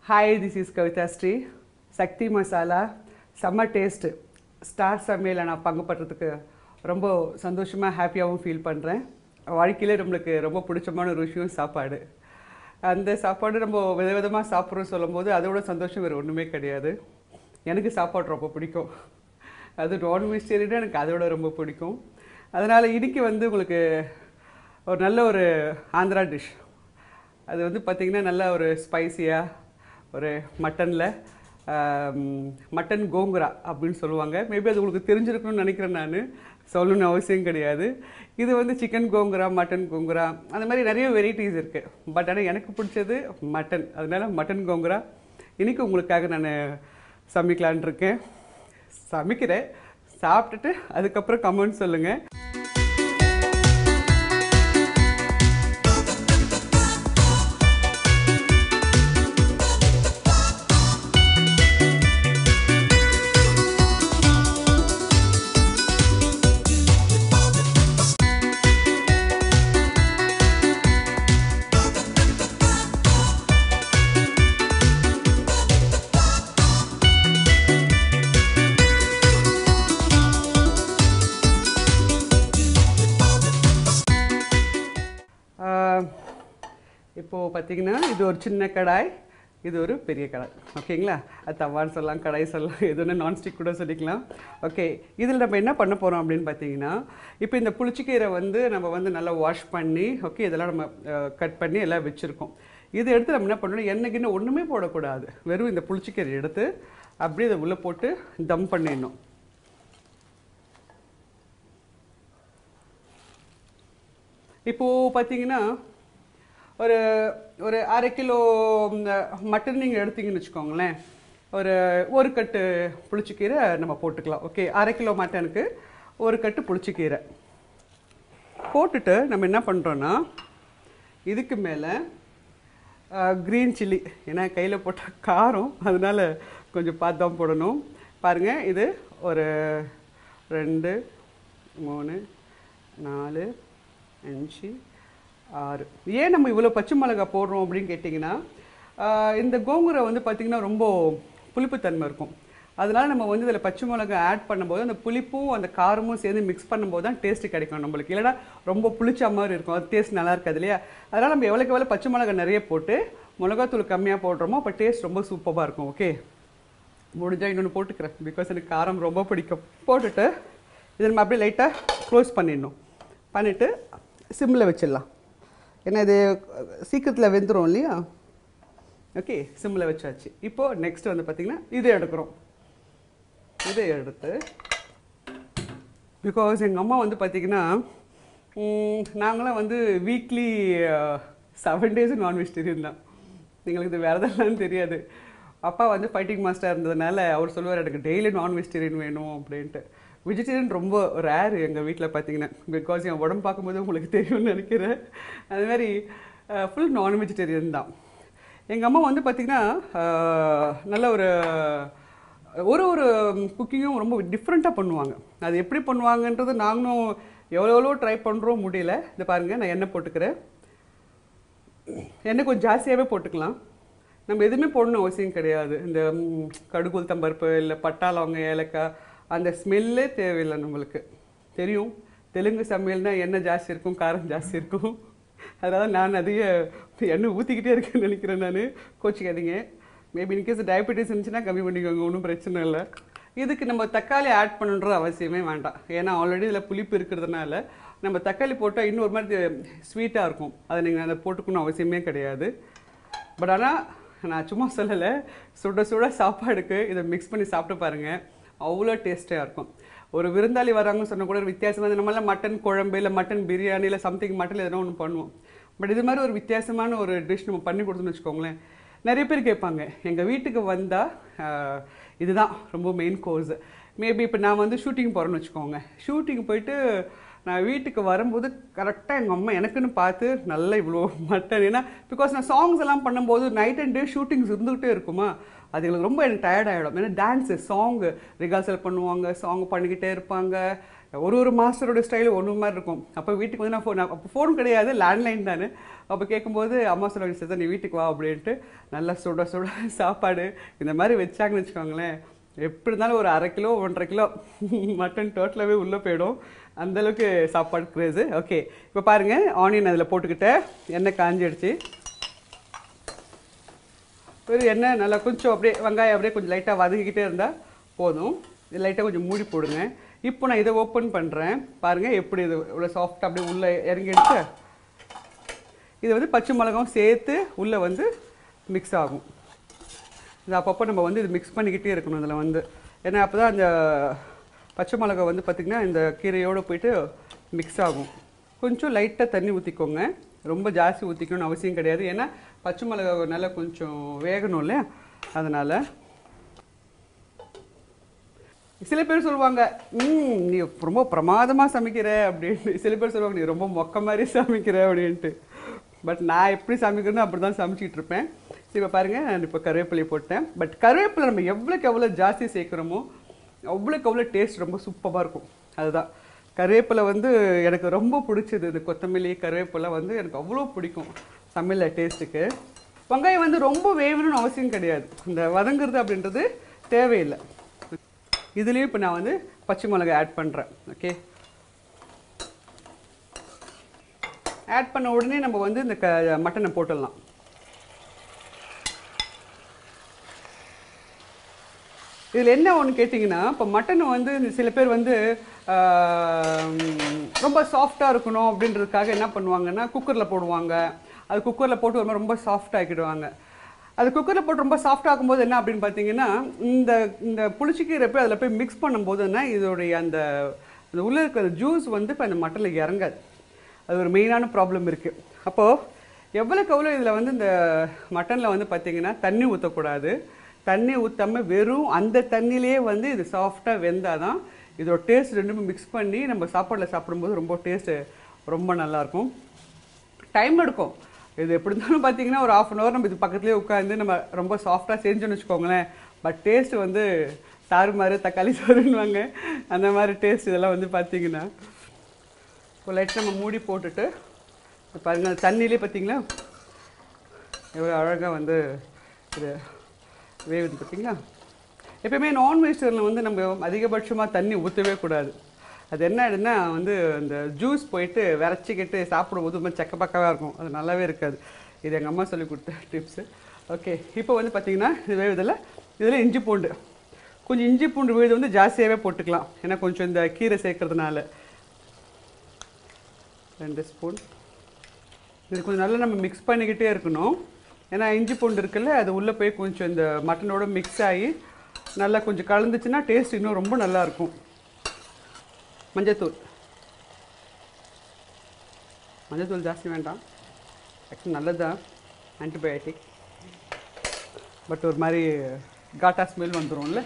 Hi this is Kavitha Sri Sakthi Masala செம்ம taste star சமையலில் நான் பங்கு பண்றதுக்கு ரொம்ப சந்தோஷமாக ஹாப்பியாகவும் ஃபீல் பண்ணுறேன் வாழ்க்கையிலே நம்மளுக்கு ரொம்ப பிடிச்சமான ஒரு விஷயம் சாப்பாடு அந்த சாப்பாடு நம்ம விதவிதமாக சாப்பிட்றோம் சொல்லும்போது அதோட சந்தோஷம் வேறு ஒன்றுமே கிடையாது எனக்கு சாப்பாடு ரொம்ப பிடிக்கும் அது நான் வெஜிடேரியனாக எனக்கு அதோட ரொம்ப பிடிக்கும் அதனால் இன்னைக்கு வந்து உங்களுக்கு ஒரு நல்ல ஒரு ஆந்திரா டிஷ் அது வந்து பார்த்திங்கன்னா நல்ல ஒரு ஸ்பைசியாக ஒரு மட்டனில் மட்டன் கோங்குரா அப்படின்னு சொல்லுவாங்க மேபி அது உங்களுக்கு தெரிஞ்சிருக்கணும்னு நினைக்கிறேன் நான் சொல்லணும்னு அவசியம் கிடையாது இது வந்து சிக்கன் கோங்குரா மட்டன் கோங்குரா அந்த மாதிரி நிறைய வெரைட்டிஸ் இருக்குது பட் ஆனால் எனக்கு பிடிச்சது மட்டன் அதனால மட்டன் கோங்குரா இன்னைக்கு உங்களுக்காக நான் சமைக்கலான் இருக்கேன் சமைக்கிறேன் சாப்பிட்டுட்டு அதுக்கப்புறம் கமெண்ட் சொல்லுங்கள் ஆஹ் இப்போ பார்த்தீங்கன்னா இது ஒரு சின்ன கடாய் இது ஒரு பெரிய கடாய் ஓகேங்களா அது தவான்னு சொல்லலாம் கடாய் சொல்லலாம் எது ஒன்று நான்ஸ்டிக் கூட சொல்லிக்கலாம் ஓகே இதில் நம்ம என்ன பண்ண போகிறோம் அப்படின்னு பார்த்தீங்கன்னா இப்போ இந்த புளிச்சிக்கீரை வந்து நம்ம வந்து நல்லா வாஷ் பண்ணி ஓகே இதெல்லாம் நம்ம கட் பண்ணி எல்லாம் வச்சுருக்கோம் இது எடுத்து நம்ம என்ன பண்ணணும் எண்ணெய் கிண்ண ஒன்றுமே போடக்கூடாது வெறும் இந்த புளிச்சிக்கீரை எடுத்து அப்படியே இதை உள்ளே போட்டு தம் பண்ணிடணும் இப்போது பார்த்தீங்கன்னா ஒரு ஒரு அரை கிலோ மட்டன் நீங்கள் எடுத்தீங்கன்னு வச்சுக்கோங்களேன் ஒரு ஒரு கட்டு புளிச்சக்கீரை நம்ம போட்டுக்கலாம் ஓகே அரை கிலோ மட்டனுக்கு ஒரு கட்டு புளிச்சக்கீரை போட்டுட்டு நம்ம என்ன பண்ணுறோன்னா இதுக்கு மேலே க்ரீன் சில்லி ஏன்னா கையில் போட்டால் காரம் அதனால கொஞ்சம் பார்த்து தான் போடணும் பாருங்கள் இது ஒரு ரெண்டு மூணு நாலு அஞ்சு ஆறு ஏன் நம்ம இவ்வளோ பச்சை மிளகா போடுறோம் அப்படின்னு கேட்டிங்கன்னா ஆஹ் இந்த கோங்குரை வந்து பார்த்திங்கன்னா ரொம்ப புளிப்புத்தன்மை இருக்கும் அதனால நம்ம வந்து இதில் பச்சை மிளகா ஆட் பண்ணும்போது அந்த புளிப்பும் அந்த காரமும் சேர்ந்து மிக்ஸ் பண்ணும்போது தான் டேஸ்ட் கிடைக்கும் நம்மளுக்கு இல்லைனா ரொம்ப புளிச்ச மாதிரி இருக்கும் அது டேஸ்ட் நல்லா இருக்காது இல்லையா அதனால் நம்ம எவ்வளோக்கு எவ்வளோ பச்சை மிளகா நிறைய போட்டு மிளகாத்தூள் கம்மியாக போடுறோமோ அப்போ டேஸ்ட் ரொம்ப சூப்பராக இருக்கும் ஓகே முடிஞ்சால் இன்னொன்று போட்டுக்கிறேன் பிகாஸ் எனக்கு காரம் ரொம்ப பிடிக்கும் போட்டுட்டு இதை நம்ம அப்படியே லைட்டாக க்ளோஸ் பண்ணிடணும் பண்ணிவிட்டு சிம்மில் வச்சிடலாம் ஏன்னா இது சீக்கிரத்தில் வெந்துடும் இல்லையா ஓகே சிம்மில் வச்சாச்சு இப்போது நெக்ஸ்ட் வந்து பார்த்திங்கன்னா இதை எடுக்கிறோம் இதை எடுத்து பிகாஸ் எங்கள் அம்மா வந்து பார்த்திங்கன்னா நாங்களாம் வந்து வீக்லி செவன் டேஸ் நான் வெஜிடேரியன் தான் எங்களுக்கு இது வேறு எதெல்லாம் தெரியாது அப்பா வந்து ஃபைட்டிங் மாஸ்டர் இருந்ததுனால அவர் சொல்லுவார் எனக்கு டெய்லி நான் வெஜிடேரியன் வேணும் அப்படின்ட்டு வெஜிடேரியன் ரொம்ப ரேர் எங்கள் வீட்டில் பார்த்தீங்கன்னா பிகாஸ் என் உடம்பு பார்க்கும்போது உங்களுக்கு தெரியும்னு நினைக்கிறேன் அது மாதிரி ஃபுல் நான் வெஜிடேரியன் தான் எங்கள் அம்மா வந்து பார்த்திங்கன்னா நல்ல ஒரு ஒரு ஒரு குக்கிங்கும் ரொம்ப டிஃப்ரெண்ட்டாக பண்ணுவாங்க அது எப்படி பண்ணுவாங்கன்றது நாங்களும் எவ்வளோ எவ்வளோ ட்ரை பண்ணுறோம் முடியல இதை பாருங்கள் நான் எண்ணெய் போட்டுக்கிறேன் எண்ணெய் கொஞ்சம் ஜாஸ்தியாகவே போட்டுக்கலாம் நம்ம எதுவுமே போடணும் அவசியம் கிடையாது இந்த ம், கடுகு உளுத்தம்பருப்பு இல்லை பட்டா லவங்க ஏலக்காய் அந்த ஸ்மெல்லே தேவையில்லை நம்மளுக்கு தெரியும் தெலுங்கு சமையல்னால் எண்ணெய் ஜாஸ்தி இருக்கும் காரம் ஜாஸ்தி இருக்கும் அதனால நான் அதிக எண்ணெய் ஊற்றிக்கிட்டே இருக்கேன்னு நினைக்கிறேன் நான் கோச்சிக்காதீங்க மேபி இன்கேஸ் டயபெட்டிஸ் இருந்துச்சுன்னா கம்மி பண்ணிக்கோங்க ஒன்றும் பிரச்சனை இல்லை இதுக்கு நம்ம தக்காளி ஆட் பண்ணுன்றது அவசியமே வேண்டாம் ஏன்னா ஆல்ரெடி இதில் புளிப்பு இருக்கிறதுனால நம்ம தக்காளி போட்டால் இன்னும் ஒரு மாதிரி ஸ்வீட்டாக இருக்கும் அதை நீங்கள் அதை போட்டுக்கணும் அவசியமே கிடையாது பட் ஆனால் நான் சும்மா சொல்லலை சுட சுட சாப்பாடுக்கு இதை மிக்ஸ் பண்ணி சாப்பிட்டு பாருங்கள் அவ்வளோ டேஸ்ட்டாக இருக்கும் ஒரு விருந்தாளி வராங்கன்னு சொன்ன கூட ஒரு வித்தியாசமாக இந்த நம்மளாம் மட்டன் குழம்பு இல்லை மட்டன் பிரியாணி இல்லை சம்திங் மட்டன் எதனா ஒன்று பண்ணுவோம் பட் இது மாதிரி ஒரு வித்தியாசமான ஒரு டிஷ் நம்ம பண்ணி கொடுத்தோம்னு வச்சுக்கோங்களேன் நிறைய பேர் கேட்பாங்க எங்கள் வீட்டுக்கு வந்தால் இதுதான் ரொம்ப மெயின் கோர்ஸ் மேபி இப்போ நான் வந்து ஷூட்டிங் போகிறேன்னு வச்சுக்கோங்க ஷூட்டிங் போயிட்டு நான் வீட்டுக்கு வரும்போது கரெக்டாக எங்கள் அம்மா எனக்குன்னு பார்த்து நல்லா இவ்வளோ மட்டன் ஏன்னா பிகாஸ் நான் சாங்ஸ் எல்லாம் பண்ணும்போது நைட் அண்ட் டே ஷூட்டிங்ஸ் இருந்துகிட்டே இருக்குமா அது எங்களுக்கு ரொம்ப எனக்கு டயர்ட் ஆகிடும் ஏன்னா டான்ஸு சாங்கு ரிஹர்சல் பண்ணுவாங்க சாங் பண்ணிக்கிட்டே இருப்பாங்க ஒரு ஒரு மாஸ்டரோட ஸ்டைல் ஒன்று மாதிரி இருக்கும் அப்போ வீட்டுக்கு வந்து நான் ஃபோன் அப்போ ஃபோன் கிடையாது லேண்ட்லைன் தானே அப்போ கேட்கும்போது அம்மா சொல்லுவாங்க சார் நீ வீட்டுக்கு வா அப்படின்ட்டு நல்லா சுட சுட சாப்பாடு இந்த மாதிரி வச்சாங்கன்னு வச்சுக்கோங்களேன் எப்படி இருந்தாலும் ஒரு அரை கிலோ ஒன்றரை கிலோ மட்டன் டோட்டலாகவே உள்ளே போயிடும் அந்த அளவுக்கு சாப்பாடு கிரேஸு ஓகே இப்போ பாருங்கள் ஆனியன் அதில் போட்டுக்கிட்டேன் எண்ணெய் காஞ்சிடுச்சு ஒரு எண்ணெய் நல்லா கொஞ்சம் அப்படியே வெங்காயம் அப்படியே கொஞ்சம் லைட்டாக வதக்கிக்கிட்டே இருந்தால் போதும் இது லைட்டாக கொஞ்சம் மூடி போடுங்க இப்போ நான் இதை ஓப்பன் பண்ணுறேன் பாருங்கள் எப்படி இது இவ்வளோ சாஃப்டாக அப்படியே உள்ளே இறங்கி எடுத்து இது வந்து பச்சை மிளகாவும் சேர்த்து உள்ளே வந்து மிக்ஸ் ஆகும் இது அப்பப்போ நம்ம வந்து இது மிக்ஸ் பண்ணிக்கிட்டே இருக்கணும் இதில் வந்து ஏன்னா அப்போ தான் அந்த பச்சை மிளகா வந்து பார்த்திங்கன்னா இந்த கீரையோடு போயிட்டு மிக்ஸ் ஆகும் கொஞ்சம் லைட்டாக தண்ணி ஊற்றிக்கோங்க ரொம்ப ஜாஸ்தி ஊற்றிக்கணும்னு அவசியம் கிடையாது ஏன்னா பச்சை மிளகா நல்லா கொஞ்சம் வேகணும் இல்லையா அதனால் சில பேர் சொல்லுவாங்க ம் நீ ரொம்ப பிரமாதமாக சமைக்கிற அப்படின்ட்டு சில பேர் சொல்லுவாங்க நீ ரொம்ப மொக்க மாதிரி சமைக்கிற அப்படின்ட்டு பட் நான் எப்படி சமைக்கிறேன்னு அப்படி தான் சமைச்சிட்டு இருப்பேன் சரி இப்போ பாருங்கள் நான் இப்போ கருவேப்பிலை போட்டேன் பட் கருவேப்பிலை நம்ம எவ்வளோக்கு எவ்வளோ ஜாஸ்தி சேர்க்குறோமோ அவ்வளோக்கு அவ்வளோ டேஸ்ட் ரொம்ப சூப்பராக இருக்கும் அதுதான் கருவேப்பிலை வந்து எனக்கு ரொம்ப பிடிச்சது இந்த கொத்தமல்லி கருவேப்பிலை வந்து எனக்கு அவ்வளோ பிடிக்கும் சமையல் டேஸ்ட்டுக்கு வெங்காயம் வந்து ரொம்ப வேகணும்னு அவசியம் கிடையாது இந்த வதங்குறது அப்படின்றது தேவையில்லை இதுலேயும் இப்போ நான் வந்து பச்சை மிளகாய் ஆட் பண்ணுறேன் ஓகே ஆட் பண்ண உடனே நம்ம வந்து இந்த க மட்டனை போட்டுடலாம் இதில் என்ன ஒன்று கேட்டிங்கன்னா இப்போ மட்டன் வந்து சில பேர் வந்து ஆம், ரொம்ப சாஃப்டாக இருக்கணும் அப்படின்றதுக்காக என்ன பண்ணுவாங்கன்னா குக்கரில் போடுவாங்க அது குக்கரில் போட்டு ஒரு மாதிரி ரொம்ப சாஃப்ட் ஆக்கிடுவாங்க அது குக்கரில் போட்டு ரொம்ப சாஃப்ட் ஆக்கும்போது என்ன அப்படின்னு பார்த்தீங்கன்னா இந்த இந்த புளிச்சிக்கீரை போய் அதில் போய் மிக்ஸ் பண்ணும்போது என்ன இதோடைய அந்த அந்த உள்ளே இருக்கிற ஜூஸ் வந்து இப்போ அந்த மட்டனில் இறங்காது அது ஒரு மெயினான ப்ராப்ளம் இருக்குது அப்போது எவ்வளோக்கு எவ்வளோ இதில் வந்து இந்த மட்டனில் வந்து பார்த்தீங்கன்னா தண்ணி ஊற்றக்கூடாது தண்ணி ஊற்றாமல் வெறும் அந்த தண்ணியிலே வந்து இது சாஃப்டாக வெந்தால் தான் இதோட டேஸ்ட் ரெண்டுமே மிக்ஸ் பண்ணி நம்ம சாப்பாடில் சாப்பிடும்போது ரொம்ப டேஸ்ட்டு ரொம்ப நல்லாயிருக்கும் டைம் எடுக்கும் இது எப்படி இருந்தாலும் பார்த்தீங்கன்னா ஒரு ஆஃப் அன் ஹவர் நம்ம இது பக்கத்துலேயே உட்காந்து நம்ம ரொம்ப சாஃப்டாக செஞ்சோன்னு வச்சுக்கோங்களேன் பட் டேஸ்ட் வந்து தாறுமாறு தக்காளி சோறுன்னுவாங்க அந்த மாதிரி டேஸ்ட் இதெல்லாம் வந்து பார்த்தீங்கன்னா இப்போ லைட் நம்ம மூடி போட்டுட்டு இப்ப பாருங்க அந்த தண்ணியிலே பார்த்தீங்களா எவ்வளோ அழகாக வந்து இது வேவுது பார்த்தீங்களா எப்பயுமே நான் வெஜிடரில் வந்து நம்ம அதிகபட்சமாக தண்ணி ஊற்றவே கூடாது அது என்ன ஆயிடுன்னா வந்து அந்த ஜூஸ் போயிட்டு விரைச்சிக்கிட்டு சாப்பிடும்போது ரொம்ப செக்க பக்கவாக இருக்கும் அது நல்லாவே இருக்காது இது எங்கள் அம்மா சொல்லி கொடுத்த டிப்ஸு ஓகே இப்போ வந்து பார்த்தீங்கன்னா இது வேவுதில் இதில் இஞ்சி பூண்டு கொஞ்சம் இஞ்சி பூண்டு விழுது வந்து ஜாஸ்தியாகவே போட்டுக்கலாம் ஏன்னா கொஞ்சம் இந்த கீரை சேர்க்கறதுனால ரெண்டு ஸ்பூன் இது கொஞ்சம் நல்லா நம்ம மிக்ஸ் பண்ணிக்கிட்டே இருக்கணும் ஏன்னா இஞ்சி பூண்டு இருக்குல்ல அது உள்ளே போய் கொஞ்சம் இந்த மட்டனோட மிக்ஸ் ஆகி நல்லா கொஞ்சம் கலந்துச்சுன்னா டேஸ்ட் இன்னும் ரொம்ப நல்லா இருக்கும் மஞ்சத்தூள் மஞ்சத்தூள் ஜாஸ்தி வேண்டாம் ஆக்சுவலி நல்லது தான் ஆன்டிபயோட்டிக் பட் ஒரு மாதிரி காட்டா ஸ்மெல் வந்துரும்ல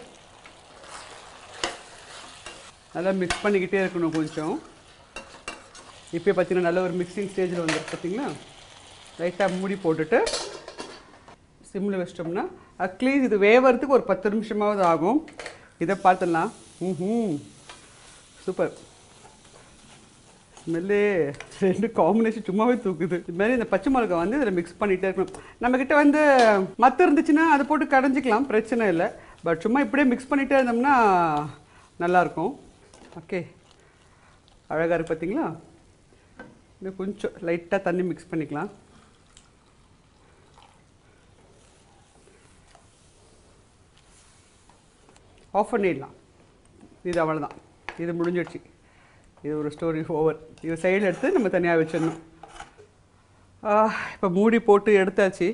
நல்லா மிக்ஸ் பண்ணிக்கிட்டே இருக்கணும் கொஞ்சம் இப்போ பார்த்தீங்கன்னா நல்ல ஒரு மிக்சிங் ஸ்டேஜில் வந்துருக்கு பார்த்தீங்களா லைட்டாக மூடி போட்டுட்டு சிம்மில் வச்சிட்டோம்னா அட்லீஸ்ட் இது வேவறதுக்கு ஒரு பத்து நிமிஷமாவது ஆகும் இதை பார்த்துடலாம் ம் சூப்பர் ஸ்மெல்லே ரெண்டு காம்பினேஷன் சும்மாவே தூக்குது இது மாதிரி இந்த பச்சை மிளகா வந்து இதில் மிக்ஸ் பண்ணிகிட்டே இருக்கணும் நம்மக்கிட்ட வந்து மற்ற இருந்துச்சுன்னா அதை போட்டு கடைஞ்சிக்கலாம் பிரச்சனை இல்லை பட் சும்மா இப்படியே மிக்ஸ் பண்ணிகிட்டே இருந்தோம்னா நல்லாயிருக்கும் ஓகே அழகாக இருக்கு பார்த்தீங்களா இன்னும் கொஞ்சம் லைட்டாக தண்ணி மிக்ஸ் பண்ணிக்கலாம் ஆஃப் பண்ணிடலாம் இது அவ்வளோதான் இது முடிஞ்சிடுச்சு இது ஒரு ஸ்டோரி ஓவர் இது சைடில் எடுத்து நம்ம தனியாக வச்சிடணும் இப்போ மூடி போட்டு எடுத்தாச்சு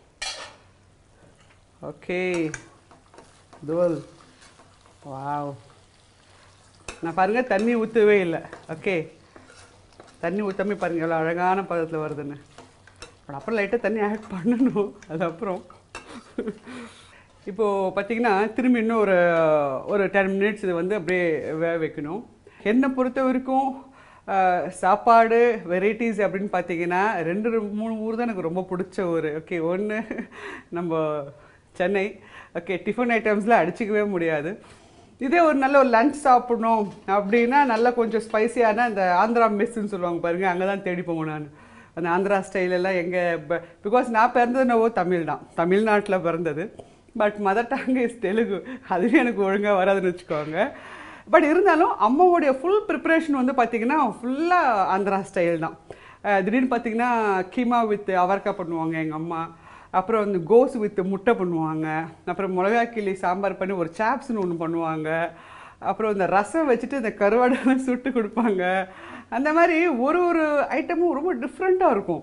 ஓகே துவல் வாவ் நான் பாருங்கள் தண்ணி ஊற்றவே இல்லை ஓகே தண்ணி ஊற்றாமே பாருங்கள் எவ்வளோ அழகான பதத்தில் வருதுன்னு அப்புறம் அப்புறம் லைட்டாக தண்ணி ஆட் பண்ணணும் அது அப்புறம் இப்போது பார்த்தீங்கன்னா திரும்பி இன்னும் ஒரு ஒரு டென் மினிட்ஸ் இது வந்து அப்படியே வேக வைக்கணும் என்னை பொறுத்த வரைக்கும் ஆஹ், சாப்பாடு வெரைட்டிஸ் அப்படின்னு பார்த்தீங்கன்னா ரெண்டு ரெ- மூணு ஊர் தான் எனக்கு ரொம்ப பிடிச்ச ஊர் ஓகே ஒன்று நம்ம சென்னை ஓகே டிஃபன் ஐட்டம்ஸில் அடிச்சிக்கவே முடியாது இதே ஒரு நல்ல ஒரு லஞ்ச் சாப்பிடணும் அப்படின்னா நல்லா கொஞ்சம் ஸ்பைசியான அந்த ஆந்திரா மெஸ்ஸுன்னு சொல்லுவாங்க பாருங்க அங்கே தான் தேடி போவேன் நான் அந்த ஆந்திரா ஸ்டைலெல்லாம் எங்கே பிகாஸ் நான் பிறந்தது என்னவோ தமிழ் தான் தமிழ்நாட்டில் பிறந்தது but mother tongue is Telugu அதுவே எனக்கு ஒழுங்காக வராதுன்னு வச்சுக்கோங்க பட் இருந்தாலும் அம்மாவுடைய ஃபுல் ப்ரிப்பரேஷன் வந்து பார்த்தீங்கன்னா ஃபுல்லாக ஆந்திரா ஸ்டைல் தான் அஹ் திடீர்னு பார்த்தீங்கன்னா கீமா வித் அவரைக்காய் பண்ணுவாங்க எங்கள் அம்மா அப்புறம் வந்து கோஸ் வித் முட்டை பண்ணுவாங்க அப்புறம் மிளகா கிள்ளி சாம்பார் பண்ணி ஒரு சாப்ஸ்னு ஒன்று பண்ணுவாங்க அப்புறம் இந்த ரசம் வச்சுட்டு இந்த கருவாடெல்லாம் சுட்டு கொடுப்பாங்க அந்த மாதிரி ஒரு ஒரு ஐட்டமும் ரொம்ப டிஃப்ரெண்ட்டாக இருக்கும்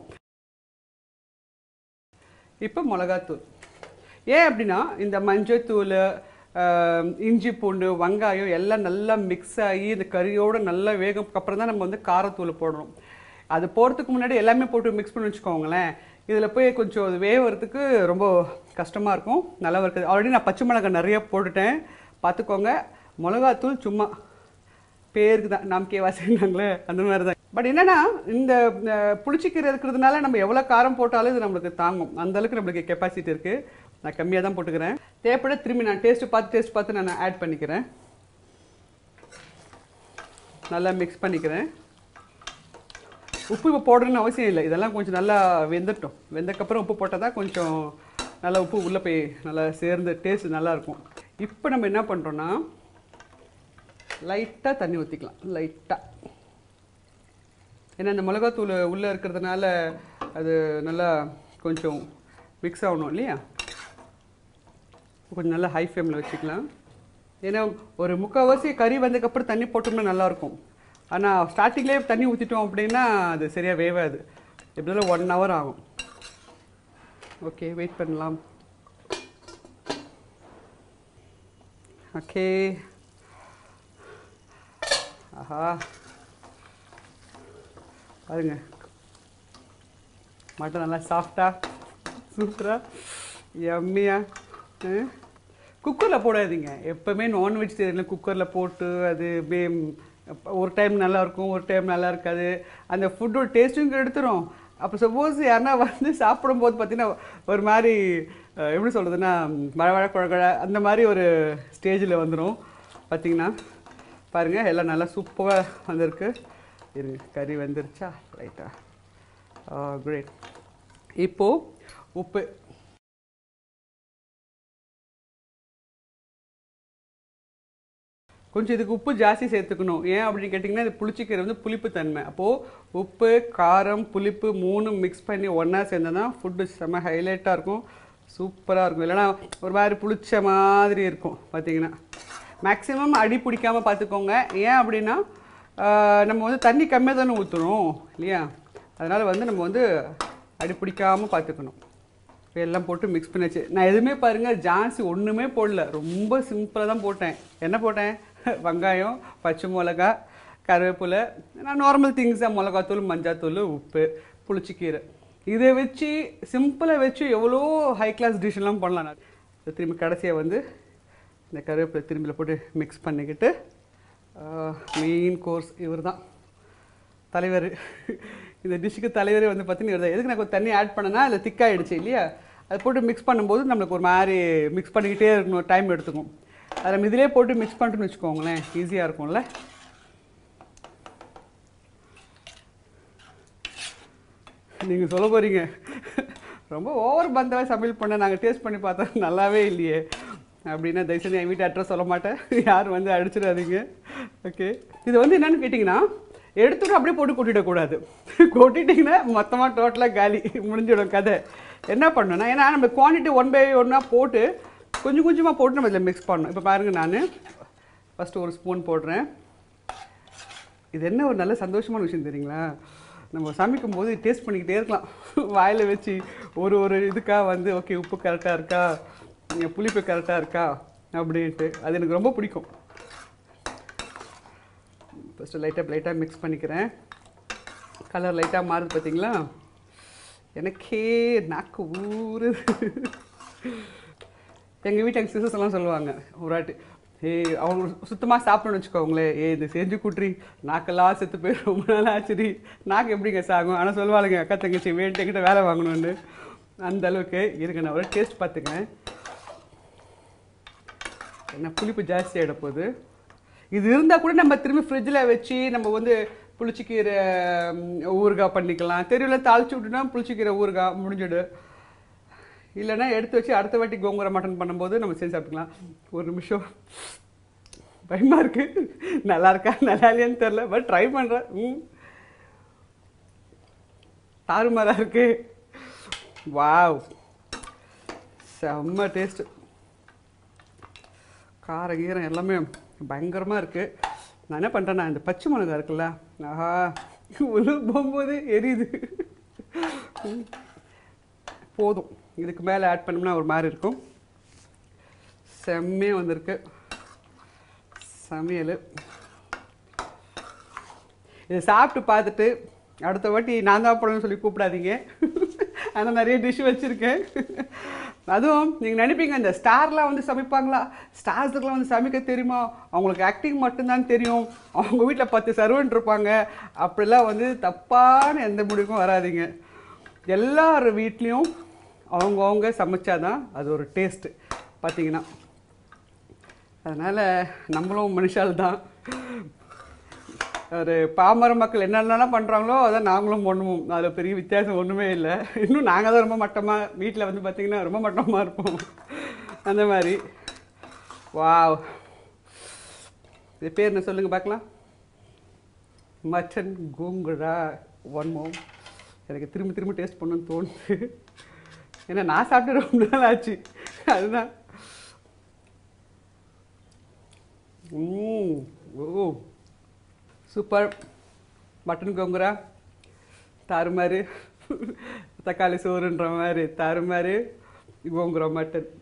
இப்போ மிளகாத்தூள் ஏன் அப்படின்னா இந்த மஞ்சத்தூள் ஆஹ், இஞ்சி பூண்டு வெங்காயம் எல்லாம் நல்லா மிக்ஸ் ஆகி இந்த கறியோட நல்லா வேகம் அப்புறம் தான் நம்ம வந்து காரத்தூள் போடுறோம் அது போகிறதுக்கு முன்னாடி எல்லாமே போட்டு மிக்ஸ் பண்ணி வச்சுக்கோங்களேன் இதில் போய் கொஞ்சம் அது வேவறதுக்கு ரொம்ப கஷ்டமாக இருக்கும் நல்லா இருக்குது ஆல்ரெடி நான் பச்சை மிளகாய் நிறைய போட்டுட்டேன் பார்த்துக்கோங்க மிளகாத்தூள் சும்மா பேருக்கு தான் நமக்கே வாசினாங்களே அந்த மாதிரி தான் பட் என்னன்னா இந்த அஹ், புளிச்சக்கீரை இருக்கிறதுனால நம்ம எவ்வளோ காரம் போட்டாலும் இது நம்மளுக்கு தாங்கும் அந்த அளவுக்கு நம்மளுக்கு கெப்பாசிட்டி இருக்கு நான் கம்மியாக தான் போட்டுக்கிறேன் தேவைப்பட திரும்பி நான் டேஸ்ட் பார்த்து டேஸ்ட் பார்த்து நான் ஆட் பண்ணிக்கிறேன் நல்லா மிக்ஸ் பண்ணிக்கிறேன் உப்பு இப்போ போடணும்னு அவசியம் இல்லை இதெல்லாம் கொஞ்சம் நல்லா வெந்துட்டோம் வெந்தக்கப்புறம் உப்பு போட்டால் தான் கொஞ்சம் நல்லா உப்பு உள்ளே போய் நல்லா சேர்ந்து டேஸ்ட் நல்லா இருக்கும் இப்போ நம்ம என்ன பண்ணுறோன்னா லைட்டாக தண்ணி ஊற்றிக்கலாம் லைட்டாக ஏன்னா இந்த மிளகாத்தூள் உள்ளே இருக்கிறதுனால அது நல்லா கொஞ்சம் மிக்ஸ் ஆகணும் இல்லையா கொஞ்சம் நல்லா ஹை ஃப்ளேமில் வச்சுக்கலாம் ஏன்னா ஒரு முக்கால்வாசி கறி வந்ததுக்கப்புறம் தண்ணி போட்டோம்னா நல்லாயிருக்கும் ஆனால் ஸ்டார்டிங்லேயே தண்ணி ஊற்றிட்டோம் அப்படின்னா அது சரியாக வேவாது எப்படினாலும் ஒன் ஹவர் ஆகும் ஓகே வெயிட் பண்ணலாம் ஓகே ஆஹா பாருங்க மட்டன் நல்லா சாஃப்டாக சூப்பராக எம்மியாக குக்கரில் போடாதீங்க எப்போவுமே நான் வெஜிடேரியனில் குக்கரில் போட்டு அது அப்படியே ஒரு டைம் நல்லா இருக்கும் ஒரு டைம் நல்லா இருக்காது அந்த ஃபுட்டோட டேஸ்ட்டும் எடுத்துரும் அப்போ சப்போஸ் யாருன்னா வந்து சாப்பிடும்போது பார்த்தீங்கன்னா ஒரு மாதிரி அஹ், எப்படி சொல்கிறதுன்னா மழை குழகழ அந்த மாதிரி ஒரு ஸ்டேஜில் வந்துடும் பார்த்தீங்கன்னா பாருங்கள் எல்லாம் நல்லா சூப்பராக வந்திருக்கு இருங்க கறி வந்துருச்சா ரைட்டாக கிரேட் இப்போது உப்பு கொஞ்சம் இதுக்கு உப்பு ஜாஸ்தி சேர்த்துக்கணும் ஏன் அப்படின்னு கேட்டிங்கன்னா இது புளிச்சிக்கீரை வந்து புளிப்பு தன்மை அப்போது உப்பு காரம் புளிப்பு மூணும் மிக்ஸ் பண்ணி ஒன்றா சேர்ந்தா ஃபுட்டு செம்ம ஹைலைட்டாக இருக்கும் சூப்பராக இருக்கும் இல்லைன்னா ஒரு மாதிரி புளிச்ச மாதிரி இருக்கும் பார்த்தீங்கன்னா மேக்ஸிமம் அடி பிடிக்காம பார்த்துக்கோங்க ஏன் அப்படின்னா ஆஹ், நம்ம வந்து தண்ணி கம்மியாக தானே ஊற்றுறோம் இல்லையா அதனால் வந்து நம்ம வந்து அடி பிடிக்காமல் பார்த்துக்கணும் இப்போ எல்லாம் போட்டு மிக்ஸ் பண்ணியாச்சு நான் எதுவுமே பாருங்கள் ஜாஸ்தி ஒன்றுமே போடல ரொம்ப சிம்பிளாக தான் போட்டேன் என்ன போட்டேன் வெங்காயம் பச்சை மிளகா கருவேப்பிலை நான் நார்மல் திங்ஸ் தான் மிளகாத்தூள் மஞ்சாத்தூள் உப்பு புளிச்சிக்கீரை இதை வச்சு சிம்பிளாக வச்சு எவ்வளோ ஹை கிளாஸ் டிஷ்ஷெல்லாம் பண்ணலாம் நான் இதை திரும்பி கடைசியாக வந்து இந்த கருவேப்பிலை திரும்பியில் போட்டு மிக்ஸ் பண்ணிக்கிட்டு மெயின் கோர்ஸ் இவர் தான் தலைவர் இந்த டிஷ்ஷுக்கு தலைவரே வந்து பார்த்தீங்கன்னா இவர் தான் எதுக்கு நான் கொஞ்சம் தண்ணி ஆட் பண்ணனா அதில் திக்காயிடுச்சு இல்லையா அது போட்டு மிக்ஸ் பண்ணும்போது நம்மளுக்கு ஒரு மாதிரி மிக்ஸ் பண்ணிக்கிட்டே இருக்கணும் டைம் எடுத்துக்கும் அதை நம்ம இதிலே போட்டு மிக்ஸ் பண்ணிட்டுன்னு வச்சுக்கோங்களேன் ஈஸியாக இருக்கும்ல நீங்கள் சொல்ல போகிறீங்க ரொம்ப ஓவர் பந்தலாக சமையல் பண்ண நாங்கள் டேஸ்ட் பண்ணி பார்த்தா நல்லாவே இல்லையே அப்படின்னா தயவுசெய்து என் வீட்டு அட்ரஸ் சொல்ல மாட்டேன் யாரும் வந்து அடிச்சிடாதீங்க ஓகே இது வந்து என்னன்னு கேட்டிங்கன்னா எடுத்துட்டு அப்படியே போட்டு கொட்டிடக்கூடாது கொட்டிட்டிங்கன்னா மொத்தமாக டோட்டலாக காலி முடிஞ்சிடும் கதை என்ன பண்ணணும்னா ஏன்னா நம்ம குவான்டிட்டி ஒன் பை ஒன்றா போட்டு கொஞ்சம் கொஞ்சமாக போட்டு நம்ம இதில் மிக்ஸ் பண்ணணும் இப்போ பாருங்கள் நான் ஃபஸ்ட்டு ஒரு ஸ்பூன் போடுறேன் இது என்ன ஒரு நல்ல சந்தோஷமான விஷயம் தெரியுங்களா நம்ம சமைக்கும் போது டேஸ்ட் பண்ணிக்கிட்டே இருக்கலாம் வாயில் வச்சு ஒரு ஒரு இதுக்காக வந்து ஓகே உப்பு கரெக்டாக இருக்கா இங்க புளிப்பு கரெக்டாக இருக்கா அப்படின்ட்டு அது எனக்கு ரொம்ப பிடிக்கும் ஃபஸ்ட்டு லைட்டாக லைட்டாக மிக்ஸ் பண்ணிக்கிறேன் கலர் லைட்டாக மாறுது பார்த்தீங்களா எனக்கே நாக்கு ஊறுது எங்கள் வீட்டு எங்கள் சிஸ்டர்ஸ் எல்லாம் சொல்லுவாங்க ஒரு வாட்டி ஏய் அவங்க சுத்தமாக சாப்பிடணும்னு வச்சுக்கோங்களேன் ஏய் இது செஞ்சு குட்ரி நாக்கெல்லாம் செத்து போய் ரொம்ப நாள் ஆச்சுடி நாக்கு எப்படிங்க சாகும் ஆனால் சொல்லுவாளுங்க அக்கா தங்கச்சி வேண்டி என்கிட்ட வேலை வாங்கணும்னு அந்த அளவுக்கு இருங்க நான் ஒரு டேஸ்ட் பார்த்துக்கேன் என்ன புளிப்பு ஜாஸ்தி ஆகிட போகுது இது இருந்தால் கூட நம்ம திரும்பி ஃப்ரிட்ஜில் வச்சு நம்ம வந்து புளிச்சிக்கீரை ம், ஊறுகாய் பண்ணிக்கலாம் தெருவில் தாளிச்சு விட்டுனா புளிச்சிக்கீரை ஊறுகாய் முடிஞ்சிடு இல்லைன்னா எடுத்து வச்சு அடுத்த வாட்டி கோங்குர மட்டன் பண்ணும்போது நம்ம செஞ்சு சாப்பிட்டுக்கலாம் ஒரு நிமிஷம் பயமா இருக்கு நல்லா இருக்கா நல்லா இல்லையான்னு தெரில பட் ட்ரை பண்ணுறேன் ம் தாறுமாறா இருக்கு வாவ் செம்ம டேஸ்ட் காரம் கீரம் எல்லாமே பயங்கரமாக இருக்குது நான் என்ன பண்ணுறேன்னா இந்த பச்சை மிளகா இருக்குல்ல ஆஹா உள்ள போகும்போது எரியுது ம். போதும் இதுக்கு மேலே ஆட் பண்ணோம்னா ஒரு மாதிரி இருக்கும் செம்மையாக வந்திருக்கு சமையல் இதை சாப்பிட்டு பார்த்துட்டு அடுத்த வாட்டி நான் தான் போடணும்னு சொல்லி கூப்பிடாதீங்க ஆனால் நிறைய டிஷ் வச்சுருக்கேன் அதுவும் நீங்கள் நினைப்பீங்க இந்த ஸ்டார்லாம் வந்து சமைப்பாங்களா ஸ்டார்ஸுக்கெலாம் வந்து சமைக்க தெரியுமா அவங்களுக்கு ஆக்டிங் மட்டும்தான் தெரியும் அவங்க வீட்டில் பத்து சர்வெண்ட் இருப்பாங்க அப்படிலாம் வந்து தப்பான எந்த முடிவுக்கும் வராதீங்க எல்லார் வீட்லேயும் அவங்கவுங்க சமைச்சாதான் அது ஒரு டேஸ்ட்டு பார்த்தீங்கன்னா அதனால் நம்மளும் மனுஷால் தான் ஒரு பாமர மக்கள் என்னென்னலாம் பண்ணுறாங்களோ அதான் நாங்களும் பண்ணுவோம் அதில் பெரிய வித்தியாசம் ஒன்றுமே இல்லை இன்னும் நாங்கள் தான் ரொம்ப மட்டமாக வீட்டில் வந்து பார்த்திங்கன்னா ரொம்ப மட்டமாக இருப்போம் அந்த மாதிரி வாவ் இது பேர் என்ன சொல்லுங்கள் பார்க்கலாம் மட்டன் கோங்குழா ஒன் மோ எனக்கு திரும்ப திரும்ப டேஸ்ட் பண்ணணும்னு தோணுது ஏன்னா நான் சாப்பிட்டு ரொம்ப நாள் ஆச்சு அதுதான் ம் ஓ சூப்பர் மட்டன் கோங்குரா தாறுமாறு தக்காளி சோறுன்ற மாதிரி தாறுமாறு கோங்குரா மட்டன்